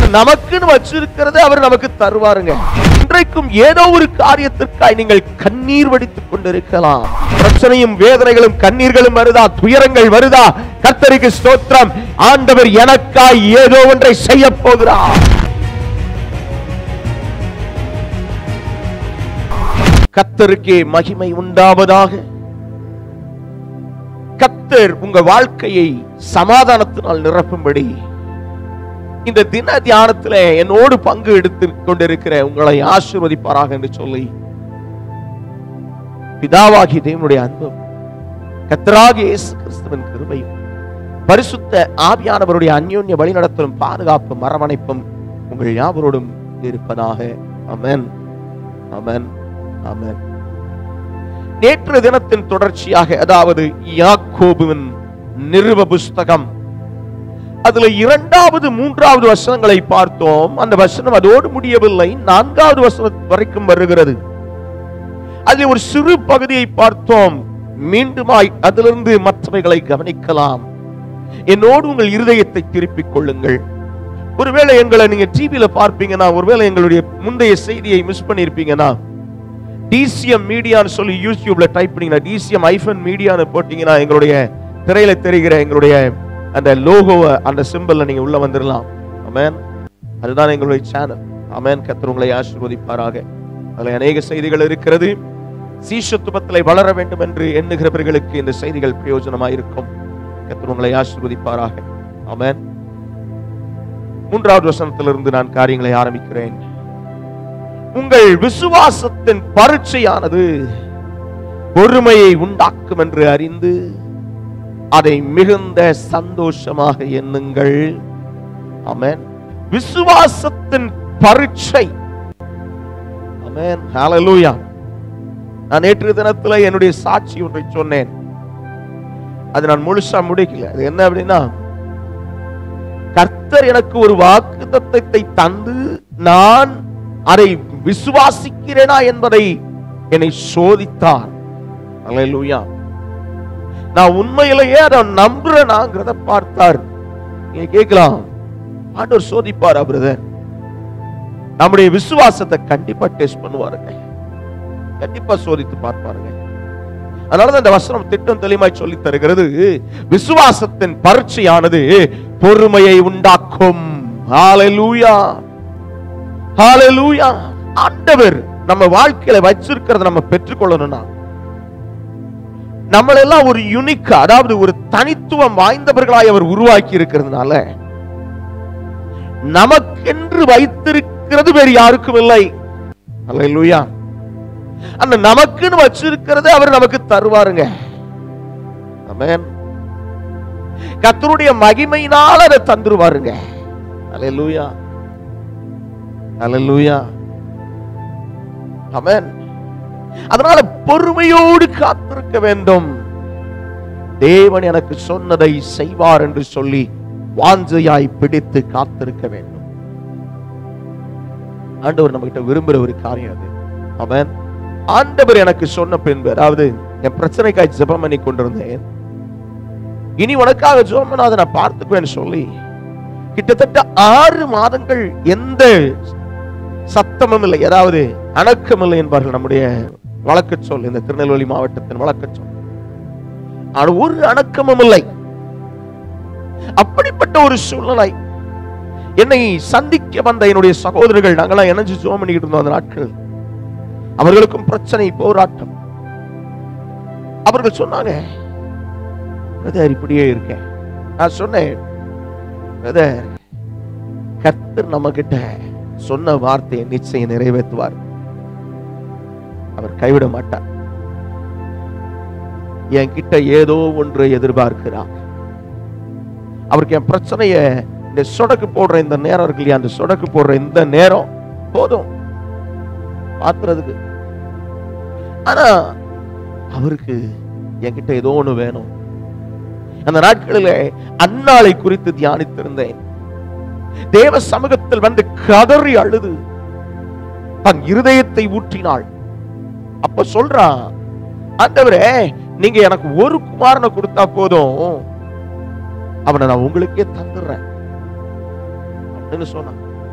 நமக்குன்னு வச்சிருக்கிறத அவர் நமக்கு தருவாருங்க இன்றைக்கும் ஏதோ ஒரு காரியத்திற்காய் நீங்கள் கண்ணீர் வடித்துக் கொண்டிருக்கலாம் பிரச்சனையும் வேதனைகளும் கண்ணீர்களும் வருதா துயரங்கள் வருதா கர்த்தருக்கு ஸ்தோத்திரம் ஆண்டவர் எனக்காய் ஏதோ ஒன்றை செய்ய போகிறார் கர்த்தருக்கே மகிமை உண்டாவதாக கர்த்தர் உங்க வாழ்க்கையை சமாதானத்தினால் நிரப்பும்படி இந்த தின தியானத்துல என்னோடு பங்கு எடுத்துக் கொண்டிருக்கிற உங்களை ஆசீர்வதிப்பாராக என்று சொல்லி பிதாவாகி தேவனுடைய அன்பும் கத்தராகிய இயேசு கிறிஸ்துவின் கிருபையும் பரிசுத்த ஆவியானவருடைய அந்யோன்ய வழிநடத்தலும் பாதுகாப்பும் அரவணைப்பும் உங்கள் யாவரோடும் இருப்பதாக அமேன் அமேன் அமேன் நேற்று தினத்தின் தொடர்ச்சியாக அதாவது யாக்கோபுவின் நிருப புஸ்தகம் அதுல இரண்டாவது மூன்றாவது வசனங்களை பார்த்தோம் அந்த வசனம் அதோடு முடியவில்லை நான்காவது வசனம் வரைக்கும் வருகிறது அதில் ஒரு சிறு பகுதியை பார்த்தோம் மீண்டுமாய் அதிலிருந்து மற்றவைகளை கவனிக்கலாம் என்னோடு உங்கள் இருதயத்தை திருப்பிக் கொள்ளுங்கள் ஒருவேளை எங்களை நீங்க டிவியில பார்ப்பீங்கன்னா ஒருவேளை எங்களுடைய முந்தைய செய்தியை மிஸ் பண்ணியிருப்பீங்கன்னா டிசிஎம் மீடியான்னு சொல்லி யூடியூப்ல டைப் பண்ணீங்கன்னா டிசிஎம் ஐஃபன் மீடியான்னு போட்டீங்கன்னா எங்களுடைய திரையில தெரிகிற எங்களுடைய அந்த லோகோவை அந்த சிம்பிள்ல நீங்க உள்ள வந்துடலாம் அமேன் அதுதான் எங்களுடைய சேனல் அமேன் கர்த்தர் உங்களை ஆசீர்வதிப்பாராக அதுல அநேக செய்திகள் இருக்கிறது சீஷத்துவத்திலே வளர வேண்டும் என்று எண்ணுகிறவர்களுக்கு இந்த செய்திகள் பிரயோஜனமாக இருக்கும் கர்த்தர் உங்களை ஆசீர்வதிப்பாராக அமேன் மூன்றாவது வசனத்திலிருந்து நான் காரியங்களை ஆரம்பிக்கிறேன் உங்கள் விசுவாசத்தின் பரீட்சையானது பொறுமையை உண்டாக்கும் என்று அறிந்து அதை மிகுந்த சந்தோஷமாக எண்ணுங்கள் ஆமென் விசுவாசத்தின் பரீட்சை ஆமென் ஹalleluya நான் நேற்று தினத்துல என்னுடைய சாட்சி ஒன்றை சொன்னேன் அது நான் முழுசா முடிக்கல அது என்ன அப்படின்னா கர்த்தர் எனக்கு ஒரு வாக்குத்தத்தத்தை தந்து நான் அதை விசுவாசிக்கிறேனா என்பதை என்னை சோதித்தார் அல்லேலூயா நான் உண்மையிலேயே அதை நம்புறேனாங்கிறத பார்த்தார் நீங்க கேட்கலாம் ஆண்டவர் சோதிப்பாரா பிரதர் நம்முடைய விசுவாசத்தை கண்டிப்பா டெஸ்ட் பண்ணுவாருங்க கண்டிப்பா சோதித்து பார்ப்பாருங்க அதனாலதான் இந்த வசனம் திட்டம் தெளிவாய் சொல்லி தருகிறது விசுவாசத்தின் பரீட்சையானது பொறுமையை உண்டாக்கும் ஹalleluya ஹalleluya ஆண்டவர் நம்ம வாழ்க்கையில வச்சிருக்கிறத நம்ம பெற்றுக்கொள்ளணும்னா நம்மளெல்லாம் ஒரு யுனிக் அதாவது ஒரு தனித்துவம் வாய்ந்தவர்களாய் அவர் உருவாக்கி இருக்கிறதுனால நமக்கென்று வைத்திருக்கிறது வேறு யாருக்கும் இல்லை அல்லேலூயா அந்த நமக்குன்னு வச்சிருக்கிறத அவர் நமக்கு தருவாருங்க ஆமென் கர்த்தருடைய மகிமையினால் அதை தந்துருவாருங்க அல்லேலூயா அல்லேலூயா ஆமென் அதனால பொறுமையோடு காத்திருக்க வேண்டும் தேவன் எனக்கு சொன்னதை செய்வார் என்று சொல்லி வாஞ்சையாய் பிடித்து காத்திருக்க வேண்டும் ஆண்டவர் நம்ம கிட்ட விரும்புற ஒரு காரியம் அது அவன் ஆண்டவர் எனக்கு சொன்ன பின்பு அதாவது என் பிரச்சனைக்காய் ஜெபம் பண்ணி கொண்டிருந்தேன் இனி உனக்காக ஜெபம் பண்ணாத நான் பார்த்துக்குவேன்னு சொல்லி கிட்டத்தட்ட ஆறு மாதங்கள் எந்த சத்தமும் இல்லை அதாவது அணக்கம் இல்லை என்பார்கள் நம்முடைய வழக்கு சொல் இந்த திருநெல்வேலி மாவட்டத்தின் வழக்கு சொல் ஆனா ஒரு அணக்கமும் இல்லை அப்படிப்பட்ட ஒரு சூழ்நிலை என்னை சந்திக்க வந்த என்னுடைய சகோதரர்கள் நாங்களாம் இணைஞ்சு ஜோம் பண்ணிக்கிட்டு இருந்தோம் அந்த நாட்கள் அவர்களுக்கும் பிரச்சனை போராட்டம் அவர்கள் சொன்னாங்க பிரதர் இப்படியே இருக்கேன் நான் சொன்னேன் பிரதர் கர்த்தர் நம்ம கிட்ட சொன்ன வார்த்தையை நிச்சயம் நிறைவேற்றுவார் அவர் கைவிட மாட்டார் என்கிட்ட ஏதோ ஒன்றை எதிர்பார்க்கிறார் அவருக்கு என் பிரச்சனைய இந்த சொடக்கு போடுற இந்த நேரம் இருக்கு இல்லையா அந்த சொடக்கு போடுற இந்த நேரம் போதும் பாத்துறதுக்கு ஆனா அவருக்கு என்கிட்ட ஏதோ ஒண்ணு வேணும் அந்த நாட்களிலே அன்னாளை குறித்து தியானித்திருந்தேன் தேவ சமூகத்தில் வந்து கதறி அழுது தன் இருதயத்தை ஊற்றினாள் அப்ப சொல்றான் ஆண்டவரே நீங்க எனக்கு ஒரு குமாரனை கொடுத்தா போதும் அவனை நான் உங்களுக்கே தந்துடுறேன் அப்படின்னு சொன்னான்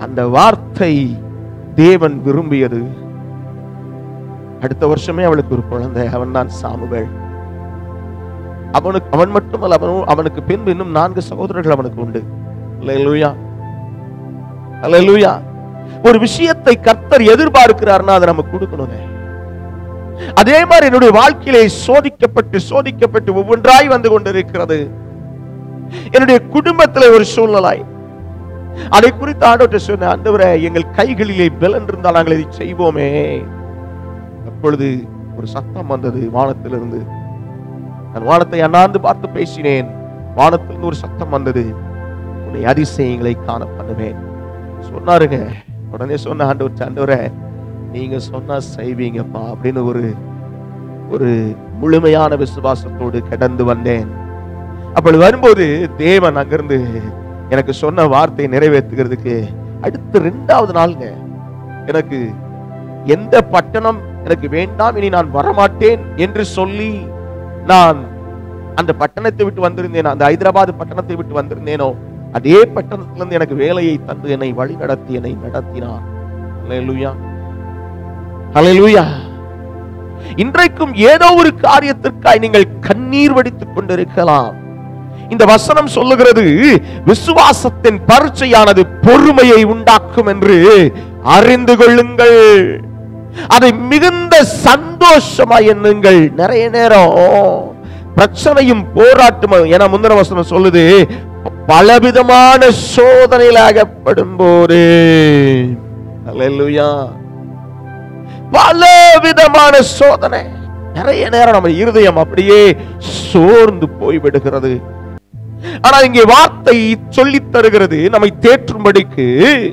அந்த வார்த்தை தேவன் விரும்பியது அடுத்த வருஷமே அவளுக்கு ஒரு குழந்தை அவன் தான் சாமுவேல் அவனுக்கு அவன் மட்டுமல்ல அவனும் அவனுக்கு பின்பு இன்னும் நான்கு சகோதரர்கள் அவனுக்கு உண்டு அல்லேலூயா அல்லேலூயா ஒரு விஷயத்தை கர்த்தர் எதிர்பார்க்கிறார்னா அதை நம்ம கொடுக்கணுங்க அதே மாதிரி என்னுடைய வாழ்க்கையிலே சோதிக்கப்பட்டு சோதிக்கப்பட்டு ஒவ்வொன்றாய் வந்து கொண்டிருக்கிறது என்னுடைய குடும்பத்திலே ஒரு சூழ்நிலை அதை குறித்து ஆண்டவர்கிட்ட சொன்ன ஆண்டவரே எங்கள் கைகளிலே பலன் இருந்தால் நாங்கள் இதை செய்வோமே அப்பொழுது ஒரு சத்தம் வந்தது வானத்திலிருந்து நான் வானத்தை அண்ணாந்து பார்த்து பேசினேன் வானத்திலிருந்து ஒரு சத்தம் வந்தது உன்னை அதிசயங்களை காண பண்ணுவேன் சொன்னாருங்க உடனே சொன்ன ஆண்டவர் ஆண்டவரே நீங்க சொன்னா செய்வீங்கப்பா அப்படின்னு ஒரு ஒரு முழுமையான விசுவாசத்தோடு கடந்து வந்தேன் அப்படி வரும்போது தேவன் அங்கிருந்து எனக்கு சொன்ன வார்த்தையை நிறைவேற்றுகிறதுக்கு அடுத்த ரெண்டாவது நாளுங்க எனக்கு எந்த பட்டணம் எனக்கு வேண்டாம் இனி நான் வரமாட்டேன் என்று சொல்லி நான் அந்த பட்டணத்தை விட்டு வந்திருந்தேன் அந்த ஹைதராபாத் பட்டணத்தை விட்டு வந்திருந்தேனோ அதே பட்டணத்திலிருந்து எனக்கு வேலையை தந்து என்னை வழி நடத்தி என்னை நடத்தினார் அல்லேலூயா அல்லேலூயா இன்றைக்கும் ஏதோ ஒரு காரியத்திற்காய் நீங்கள் கண்ணீர் வடித்துக் கொண்டிருக்கலாம் இந்த வசனம் சொல்லுகிறது விசுவாசத்தின் பரீட்சையானது பொறுமையை உண்டாக்கும் என்று அறிந்து கொள்ளுங்கள் அதை மிகுந்த சந்தோஷமா எண்ணுங்கள் நிறைய நேரம் பிரச்சனையும் போராட்டமும் என முந்தின வசனம் சொல்லுது பலவிதமான சோதனையில் அகப்படும் போது அல்லேலூயா பல விதமான சோதனை நிறைய நேரம் நம்ம இருதயம் அப்படியே சோர்ந்து போய்விடுகிறது ஆனா இங்கே வார்த்தை சொல்லித் தருகிறது நம்மை தேற்றும்படிக்கு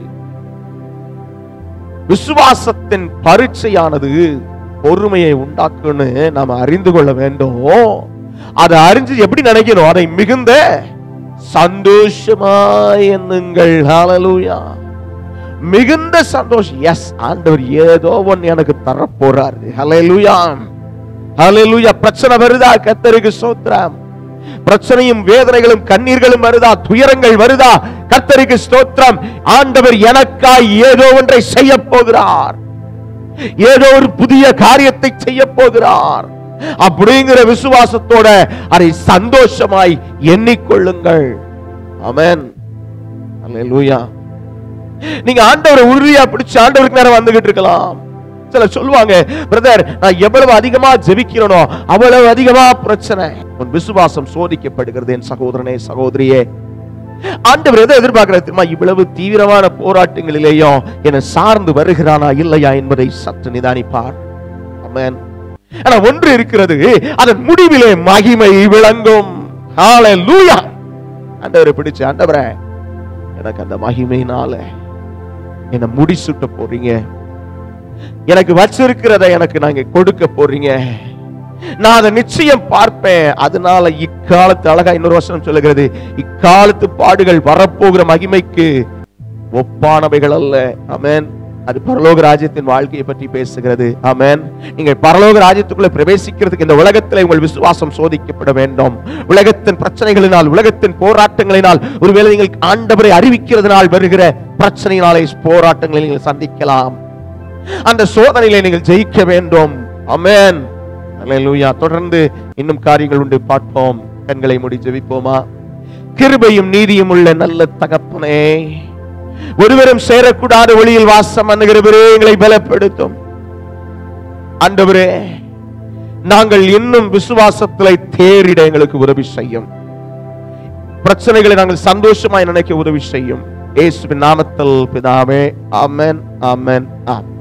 விசுவாசத்தின் பரீட்சையானது பொறுமையை உண்டாக்குன்னு நாம அறிந்து கொள்ள வேண்டும் அதை அறிஞ்சு எப்படி நினைக்கணும் அதை மிகுந்த சந்தோஷமாய் எண்ணுங்கள் ஹalleluya மிகுந்த சந்தோஷம் எஸ் ஆண்டவர் ஏதோ ஒன்னு எனக்கு தர போறாரு ஹalleluya ஹalleluya பிரச்சனை வருதா கர்த்தருக்கு ஸ்தோத்திரம் பிரச்சனையும் வேதனைகளும் கண்ணீர்களும் வருதா துயரங்கள் வருதா கர்த்தருக்கு ஸ்தோத்திரம் ஆண்டவர் எனக்காய் ஏதோ ஒன்றை செய்ய போகிறார் ஏதோ ஒரு புதிய காரியத்தை செய்ய போகிறார் அப்படிங்கிற விசுவாசத்தோட அதை சந்தோஷமாய் எண்ணிக்கொள்ளுங்கள் ஆமென் அல்லேலூயா நீங்க ஆண்டவரை உறுதியா பிடிச்சு ஆண்டவருக்கு நேரம் வந்துகிட்டு இருக்கலாம் சில சொல்லுவாங்க பிரதர் நான் எவ்வளவு அதிகமா ஜெபிக்கிறனோ அவ்வளவு அதிகமா பிரச்சனை உன் விசுவாசம் சோதிக்கப்படுகிறது என் சகோதரனே சகோதரியே ஆண்டவர் எதை எதிர்பார்க்கிறார் தெரியுமா இவ்வளவு தீவிரமான போராட்டங்களிலேயும் என்னை சார்ந்து வருகிறானா இல்லையா என்பதை சற்று நிதானிப்பார் ஆமென் ஆனா ஒன்று இருக்கிறது அதன் முடிவிலே மகிமை விளங்கும் ஹalleluya ஆண்டவரை பிடிச்சு ஆண்டவரே எனக்கு அந்த மகிமையினால என்ன முடிசுட்ட போறீங்க எனக்கு வச்சிருக்கிறத எனக்கு நாங்க கொடுக்க போறீங்க நான் அதை நிச்சயம் பார்ப்பேன் அதனால இக்காலத்து அழகா இன்னொரு வசனம் சொல்லுகிறது இக்காலத்து பாடுகள் வரப்போகிற மகிமைக்கு ஒப்பானவைகள் அல்ல ஆமென் அது பரலோக ராஜ்யத்தின் வாழ்க்கையை பற்றி பேசுகிறது ஆமென் நீங்கள் பரலோக ராஜ்யத்துக்குள்ள பிரவேசிக்கிறதுக்கு இந்த உலகத்தில் உங்கள் விசுவாசம் சோதிக்கப்பட வேண்டும் உலகத்தின் பிரச்சனைகளினால் உலகத்தின் போராட்டங்களினால் ஒருவேளை நீங்கள் ஆண்டவரை அறிவிக்கிறதுனால் வருகிற பிரச்சனையினாலே போராட்டங்களை நீங்கள் சந்திக்கலாம் அந்த சோதனையிலே நீங்கள் ஜெயிக்க வேண்டும் ஆமென் அல்லேலூயா தொடர்ந்து இன்னும் காரியங்கள் உண்டு பார்ப்போம் கண்களை மூடி ஜெபிப்போமா கிருபையும் நீதியும் உள்ள நல்ல தகப்பனே ஒருவரும் சேரக்கூடாத ஒளியில் வாசம் பண்ணுகிறவரே எங்களை பலப்படுத்தும் ஆண்டவரே நாங்கள் இன்னும் விசுவாசத்திலே தேறிட எங்களுக்கு உதவி செய்யும் பிரச்சனைகளை நாங்கள் சந்தோஷமாய் நினைக்க உதவி செய்யும் இயேசுவின் நாமத்தில் பிதாவே ஆமென் ஆமென் ஆமென்